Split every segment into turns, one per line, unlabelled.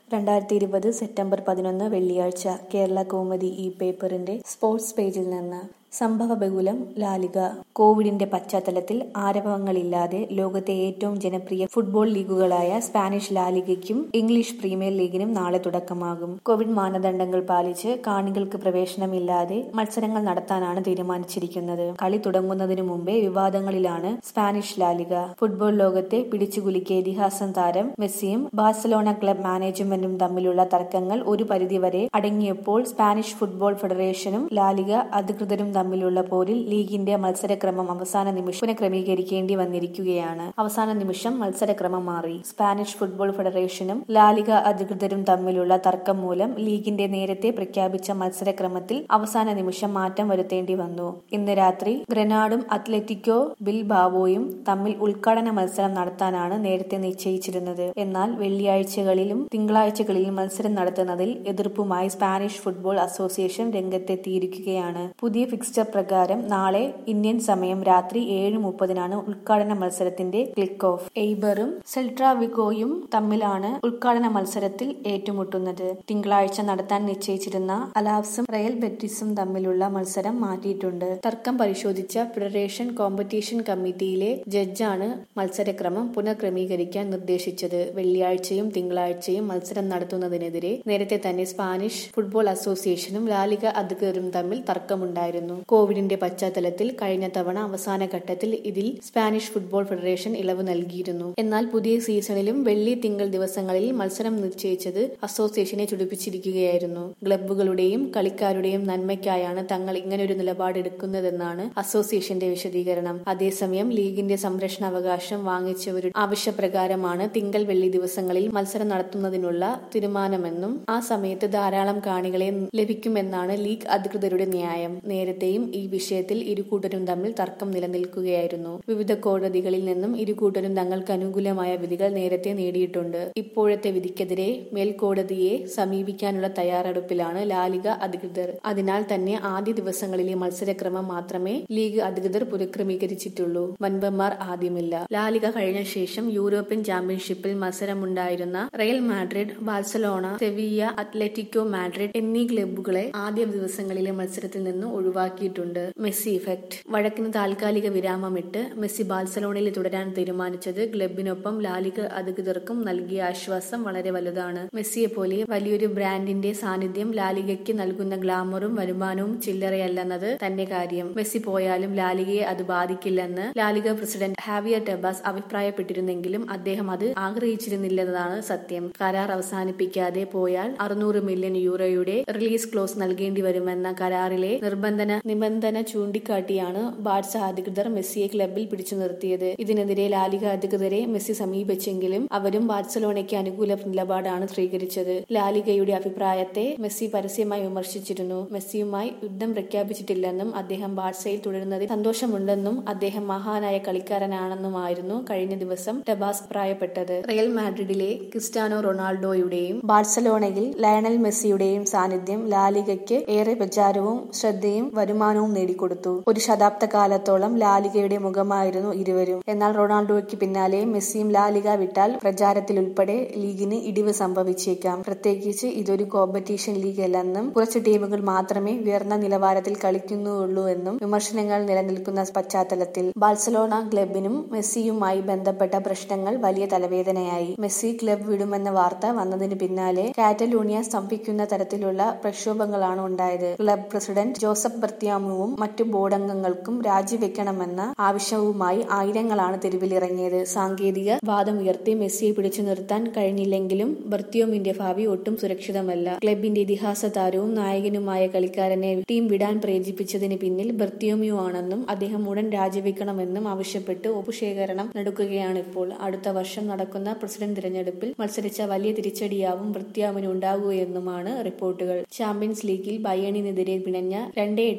രണ്ടായിരത്തി ഇരുപത് സെപ്റ്റംബർ പതിനൊന്ന് വെള്ളിയാഴ്ച കേരള കൗമുദി ഈ പേപ്പറിന്റെ സ്പോർട്സ് പേജിൽ നിന്ന് സംഭവബഹുലം ലാലിഗ കോവിഡിന്റെ പശ്ചാത്തലത്തിൽ ആരവങ്ങളില്ലാതെ ലോകത്തെ ഏറ്റവും ജനപ്രിയ ഫുട്ബോൾ ലീഗുകളായ സ്പാനിഷ് ലാലിഗയ്ക്കും ഇംഗ്ലീഷ് പ്രീമിയർ ലീഗിനും നാളെ തുടക്കമാകും കോവിഡ് മാനദണ്ഡങ്ങൾ പാലിച്ച് കാണികൾക്ക് പ്രവേശനമില്ലാതെ മത്സരങ്ങൾ നടത്താനാണ് തീരുമാനിച്ചിരിക്കുന്നത് കളി തുടങ്ങുന്നതിനു മുമ്പേ വിവാദങ്ങളിലാണ് സ്പാനിഷ് ലാലിഗ ഫുട്ബോൾ ലോകത്തെ പിടിച്ചുകുലുക്കിയ ഇതിഹാസം താരം മെസ്സിയും ബാഴ്സലോണ ക്ലബ് മാനേജ്മെന്റും തമ്മിലുള്ള തർക്കങ്ങൾ ഒരു പരിധിവരെ അടങ്ങിയപ്പോൾ സ്പാനിഷ് ഫുട്ബോൾ ഫെഡറേഷനും ലാലിഗ അധികൃതരും തമ്മിലുള്ള പോരിൽ ലീഗിന്റെ മത്സരക്രമം അവസാന നിമിഷം പുനഃക്രമീകരിക്കേണ്ടി വന്നിരിക്കുകയാണ് അവസാന നിമിഷം മത്സരക്രമം മാറി സ്പാനിഷ് ഫുട്ബോൾ ഫെഡറേഷനും ലാലിഗ അധികൃതരും തമ്മിലുള്ള തർക്കം മൂലം ലീഗിന്റെ നേരത്തെ പ്രഖ്യാപിച്ച മത്സരക്രമത്തിൽ അവസാന നിമിഷം മാറ്റം വരുത്തേണ്ടി വന്നു ഇന്ന് രാത്രി ഗ്രനാഡും അത്ലറ്റിക്കോ ബിൽബാവോയും തമ്മിൽ ഉദ്ഘാടന മത്സരം നടത്താനാണ് നേരത്തെ നിശ്ചയിച്ചിരുന്നത് എന്നാൽ വെള്ളിയാഴ്ചകളിലും തിങ്കളാഴ്ചകളിലും മത്സരം നടത്തുന്നതിൽ എതിർപ്പുമായി സ്പാനിഷ് ഫുട്ബോൾ അസോസിയേഷൻ രംഗത്തെത്തിയിരിക്കുകയാണ് പുതിയ ഫിക്സ്ചർ പ്രകാരം നാളെ ഇന്ത്യൻ സമയം രാത്രി ഏഴ് മുപ്പതിനാണ് ഉദ്ഘാടന മത്സരത്തിന്റെ ക്ലിക്ക് ഓഫ് എയ്ബറും സെൽട്രാവിഗോയും തമ്മിലാണ് ഉദ്ഘാടന മത്സരത്തിൽ ഏറ്റുമുട്ടുന്നത് തിങ്കളാഴ്ച നടത്താൻ നിശ്ചയിച്ചിരുന്ന അലാവ്സും റയൽ ബെറ്റിസും തമ്മിലുള്ള മത്സരം മാറ്റിയിട്ടുണ്ട് തർക്കം പരിശോധിച്ച ഫെഡറേഷൻ കോമ്പറ്റീഷൻ കമ്മിറ്റിയിലെ ജഡ്ജാണ് മത്സരക്രമം പുനഃക്രമീകരിക്കാൻ നിർദ്ദേശിച്ചത് വെള്ളിയാഴ്ചയും തിങ്കളാഴ്ചയും മത്സരം നടത്തുന്നതിനെതിരെ നേരത്തെ തന്നെ സ്പാനിഷ് ഫുട്ബോൾ അസോസിയേഷനും ലാലിക അധികൃതരും തമ്മിൽ തർക്കമുണ്ടായിരുന്നു കോവിഡിന്റെ പശ്ചാത്തലത്തിൽ കഴിഞ്ഞ തവണ അവസാന ഘട്ടത്തിൽ ഇതിൽ സ്പാനിഷ് ഫുട്ബോൾ ഫെഡറേഷൻ ഇളവ് നൽകിയിരുന്നു എന്നാൽ പുതിയ സീസണിലും വെള്ളി തിങ്കൾ ദിവസങ്ങളിൽ മത്സരം നിശ്ചയിച്ചത് അസോസിയേഷനെ ചുടിപ്പിച്ചിരിക്കുകയായിരുന്നു ക്ലബ്ബുകളുടെയും കളിക്കാരുടെയും നന്മയ്ക്കായാണ് തങ്ങൾ ഇങ്ങനൊരു നിലപാടെടുക്കുന്നതെന്നാണ് അസോസിയേഷന്റെ വിശദീകരണം അതേസമയം ലീഗിന്റെ സംരക്ഷണാവകാശം വാങ്ങിച്ചവരുടെ ആവശ്യപ്രകാരമാണ് തിങ്കൾ വെള്ളി ദിവസങ്ങളിൽ മത്സരം നടത്തുന്നതിനുള്ള തീരുമാനമെന്നും ആ സമയത്ത് ധാരാളം കാണികളെ ലഭിക്കുമെന്നാണ് ലീഗ് അധികൃതരുടെ ന്യായം നേരത്തെയും ഈ വിഷയത്തിൽ ഇരുകൂട്ടരും തമ്മിൽ തർക്കം നിലനിൽക്കുകയായിരുന്നു വിവിധ കോടതികളിൽ നിന്നും ഇരുകൂട്ടരും തങ്ങൾക്ക് അനുകൂലമായ വിധികൾ നേരത്തെ നേടിയിട്ടുണ്ട് ഇപ്പോഴത്തെ വിധിക്കെതിരെ മേൽക്കോടതിയെ സമീപിക്കാനുള്ള തയ്യാറെടുപ്പിലാണ് ലാലിക അധികൃതർ അതിനാൽ തന്നെ ആദ്യ ദിവസങ്ങളിലെ മത്സരക്രമം മാത്രമേ ലീഗ് അധികൃതർ പുനഃക്രമീകരിച്ചിട്ടുള്ളൂ വൻപന്മാർ ആദ്യമില്ല ലാലിക കഴിഞ്ഞ ശേഷം യൂറോപ്യൻ ചാമ്പ്യൻഷിപ്പിൽ മത്സരമുണ്ടായിരുന്ന Real Madrid Barcelona Sevilla Atletico Madrid എന്നീ ക്ലബ്ബുകളെ ആദ്യ ദിവസങ്ങളിലെ മത്സരത്തിൽ നിന്ന് ഒഴിവാക്കിയിട്ടുണ്ട് മെസ്സി ഇഫക്ട് വഴക്കിന് താൽക്കാലിക വിരാമമിട്ട് മെസ്സി ബാഴ്സലോണയിൽ തുടരാൻ തീരുമാനിച്ചത് ക്ലബിനൊപ്പം ലാലിക അധികൃതർക്കും നൽകിയ ആശ്വാസം വളരെ വലുതാണ് മെസ്സിയെ പോലെ വലിയൊരു ബ്രാൻഡിന്റെ സാന്നിധ്യം ലാലികയ്ക്ക് നൽകുന്ന ഗ്ലാമറും വരുമാനവും ചില്ലറയല്ലെന്നത് തന്നെ കാര്യം മെസ്സി പോയാലും ലാലികയെ അത് ബാധിക്കില്ലെന്ന് ലാലിക പ്രസിഡന്റ് ഹാവിയർ ടെബാസ് അഭിപ്രായപ്പെട്ടിരുന്നെങ്കിലും അദ്ദേഹം അത് ആഗ്രഹിച്ചിരുന്നില്ലെന്നതാണ് സത്യം കരാർ അവസാനിപ്പിക്കാതെ പോയാൽ അറുന്നൂറ് മില്യൺ യൂറോയുടെ റിലീസ് ക്ലോസ് നൽകേണ്ടി വരുമെന്ന കരാറിലെ നിർബന്ധന നിബന്ധന ചൂണ്ടിക്കാട്ടിയാണ് ബാഴ്സ അധികൃതർ മെസ്സിയെ ക്ലബിൽ പിടിച്ചു നിർത്തിയത് ഇതിനെതിരെ ലാലിക അധികൃതരെ മെസ്സി സമീപിച്ചെങ്കിലും അവരും ബാഴ്സലോണയ്ക്ക് അനുകൂല നിലപാടാണ് സ്വീകരിച്ചത് ലാലികയുടെ അഭിപ്രായത്തെ മെസ്സി പരസ്യമായി വിമർശിച്ചിരുന്നു മെസ്സിയുമായി യുദ്ധം പ്രഖ്യാപിച്ചിട്ടില്ലെന്നും അദ്ദേഹം ബാഴ്സയിൽ തുടരുന്നതിൽ സന്തോഷമുണ്ടെന്നും അദ്ദേഹം മഹാനായ കളിക്കാരനാണെന്നുമായിരുന്നു കഴിഞ്ഞ ദിവസം ടെബാസ് അഭിപ്രായപ്പെട്ടത് റയൽ മാഡ്രിഡിലെ ക്രിസ്ത്യാനോ റൊണാൾഡോയുടെയും ബാഴ്സലോണയിൽ ലയണൽ മെസ്സിയുടെയും സാന്നിധ്യം ലാലികയ്ക്ക് ഏറെ പ്രചാരവും ശ്രദ്ധയും വരുമാനവും നേടിക്കൊടുത്തു ഒരു ശതാബ്ദ കാലത്തോളം ലാലികയുടെ മുഖമായിരുന്നു ഇരുവരും എന്നാൽ റൊണാൾഡോയ്ക്ക് പിന്നാലെ മെസ്സിയും ലാലിക വിട്ടാൽ പ്രചാരത്തിൽ ഉൾപ്പെടെ ലീഗിന് ഇടിവ് സംഭവിച്ചേക്കാം പ്രത്യേകിച്ച് ഇതൊരു കോമ്പറ്റീഷൻ ലീഗ് അല്ലെന്നും കുറച്ച് ടീമുകൾ മാത്രമേ ഉയർന്ന നിലവാരത്തിൽ കളിക്കുന്നുള്ളൂ എന്നും വിമർശനങ്ങൾ നിലനിൽക്കുന്ന പശ്ചാത്തലത്തിൽ ബാഴ്സലോണ ക്ലബിനും മെസ്സിയുമായി ബന്ധപ്പെട്ട പ്രശ്നങ്ങൾ വലിയ തലവേദനയായി മെസ്സി ക്ലബ് വിടുമെന്ന വാർത്ത വന്നതിന് പിന്നാലെ കാറ്റലൂണിയ സ്തംഭിക്കുന്ന തരത്തിലുള്ള പ്രക്ഷോഭങ്ങളാണ് ഉണ്ടായത് ക്ലബ് പ്രസിഡന്റ് ജോസഫ് ബർത്തിയാമുവും മറ്റു ബോർഡംഗങ്ങൾക്കും രാജിവെക്കണമെന്ന ആവശ്യവുമായി ആയിരങ്ങളാണ് തെരുവിലിറങ്ങിയത് സാങ്കേതിക വാദം ഉയർത്തി മെസ്സിയെ പിടിച്ചു നിർത്താൻ കഴിഞ്ഞില്ലെങ്കിലും ബർത്തിയോമിന്റെ ഭാവി ഒട്ടും സുരക്ഷിതമല്ല ക്ലബിന്റെ ഇതിഹാസ താരവും നായകനുമായ കളിക്കാരനെ ടീം വിടാൻ പ്രേരിപ്പിച്ചതിന് പിന്നിൽ ബർത്തിയോമിയോ ആണെന്നും അദ്ദേഹം ഉടൻ രാജിവെക്കണമെന്നും ആവശ്യപ്പെട്ട് ഒപ്പുശേഖരണം നടക്കുകയാണ് ഇപ്പോൾ അടുത്ത വർഷം നടക്കുന്ന പ്രസിഡന്റ് തിരഞ്ഞെടുപ്പിൽ മത്സരിച്ച വലിയ തിരിച്ചടിയാവും ബർത്തിയാമിന് ഉണ്ടാകുകയെന്നുമാണ് റിപ്പോർട്ടുകൾ ചാമ്പ്യൻസ് ലീഗിൽ ബയണിനെതിരെ പിണഞ്ഞ രണ്ടേ എട്ടിന്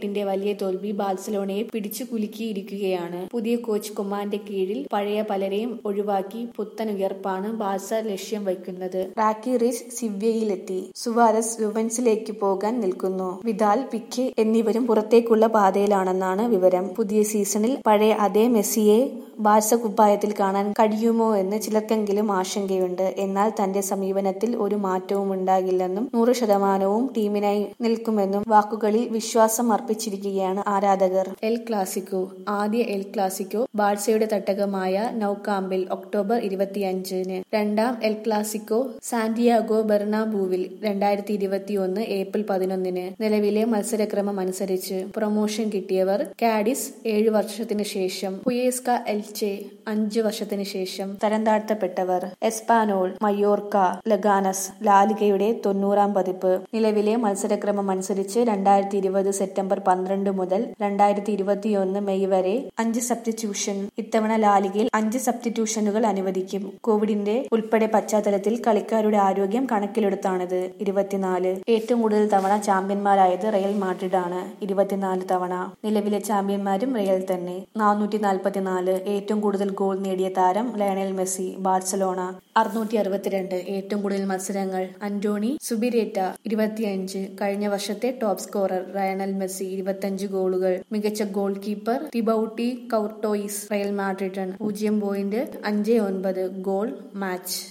സീസണിന്റെ വലിയ തോൽവി ബാഴ്സലോണയെ പിടിച്ചു കുലുക്കിയിരിക്കുകയാണ് പുതിയ കോച്ച് കുമാന്റെ കീഴിൽ പഴയ പലരെയും ഒഴിവാക്കി പുത്തനുയർപ്പാണ് ബാഴ്സ ലക്ഷ്യം വയ്ക്കുന്നത് റാക്കി റിച്ച് സിവ്യയിലെത്തി സുവാരസ് യുവൻസിലേക്ക് പോകാൻ നിൽക്കുന്നു വിദാൽ പിക്ക് എന്നിവരും പുറത്തേക്കുള്ള പാതയിലാണെന്നാണ് വിവരം പുതിയ സീസണിൽ പഴയ അതേ മെസ്സിയെ ബാഴ്സ കുപ്പായത്തിൽ കാണാൻ കഴിയുമോ എന്ന് ചിലർക്കെങ്കിലും ആശങ്കയുണ്ട് എന്നാൽ തന്റെ സമീപനത്തിൽ ഒരു മാറ്റവും ഉണ്ടാകില്ലെന്നും നൂറ് ശതമാനവും ടീമിനായി നിൽക്കുമെന്നും വാക്കുകളിൽ വിശ്വാസം അർപ്പിച്ചിരിക്കുകയാണ് ആരാധകർ എൽ ക്ലാസിക്കോ ആദ്യ എൽ ക്ലാസിക്കോ ബാഴ്സയുടെ തട്ടകമായ നൌകാമ്പിൽ ഒക്ടോബർ ഇരുപത്തിയഞ്ചിന് രണ്ടാം എൽ ക്ലാസിക്കോ സാന്റിയാഗോ ബെർണാബൂവിൽ രണ്ടായിരത്തി ഇരുപത്തിയൊന്ന് ഏപ്രിൽ പതിനൊന്നിന് നിലവിലെ മത്സരക്രമം അനുസരിച്ച് പ്രൊമോഷൻ കിട്ടിയവർ കാഡിസ് ഏഴു വർഷത്തിന് ശേഷം ഹുയേസ്ക എൽചെ അഞ്ചു വർഷത്തിന് ശേഷം തരം താഴ്ത്തപ്പെട്ടവർ എസ്പാനോൾ മയോർക്ക ലഗാനസ് ലാലിഗയുടെ തൊണ്ണൂറാം പതിപ്പ് നിലവിലെ മത്സരക്രമം അനുസരിച്ച് രണ്ടായിരത്തി ഇരുപത് സെപ്റ്റംബർ പന്ത്രണ്ട് മുതൽ രണ്ടായിരത്തി ഇരുപത്തിയൊന്ന് മെയ് വരെ അഞ്ച് സബ്സ്റ്റിറ്റ്യൂഷൻ ഇത്തവണ ലാലിഗയിൽ അഞ്ച് സബ്സ്റ്റിറ്റ്യൂഷനുകൾ അനുവദിക്കും കോവിഡിന്റെ ഉൾപ്പെടെ പശ്ചാത്തലത്തിൽ കളിക്കാരുടെ ആരോഗ്യം കണക്കിലെടുത്താണിത് ഇരുപത്തിനാല് ഏറ്റവും കൂടുതൽ തവണ ചാമ്പ്യന്മാരായത് റയൽ മാഡ്രിഡാണ് ഇരുപത്തിനാല് തവണ നിലവിലെ ചാമ്പ്യന്മാരും റയൽ തന്നെ നാനൂറ്റി നാൽപ്പത്തിനാല് ഏറ്റവും കൂടുതൽ ഗോൾ നേടിയ താരം ലയണൽ മെസ്സി ബാഴ്സലോണ അറുന്നൂറ്റി അറുപത്തിരണ്ട് ഏറ്റവും കൂടുതൽ മത്സരങ്ങൾ അന്റോണി സുബിരേറ്റ ഇരുപത്തിയഞ്ച് കഴിഞ്ഞ വർഷത്തെ ടോപ്പ് സ്കോറർ റയണൽ മെസ്സി ഇരുപത്തിയഞ്ച് ഗോളുകൾ മികച്ച goal keeper Thibaut Courtois Real Madrid പൂജ്യം പോയിന്റ് അഞ്ച് ഒൻപത് ഗോൾ മാച്ച്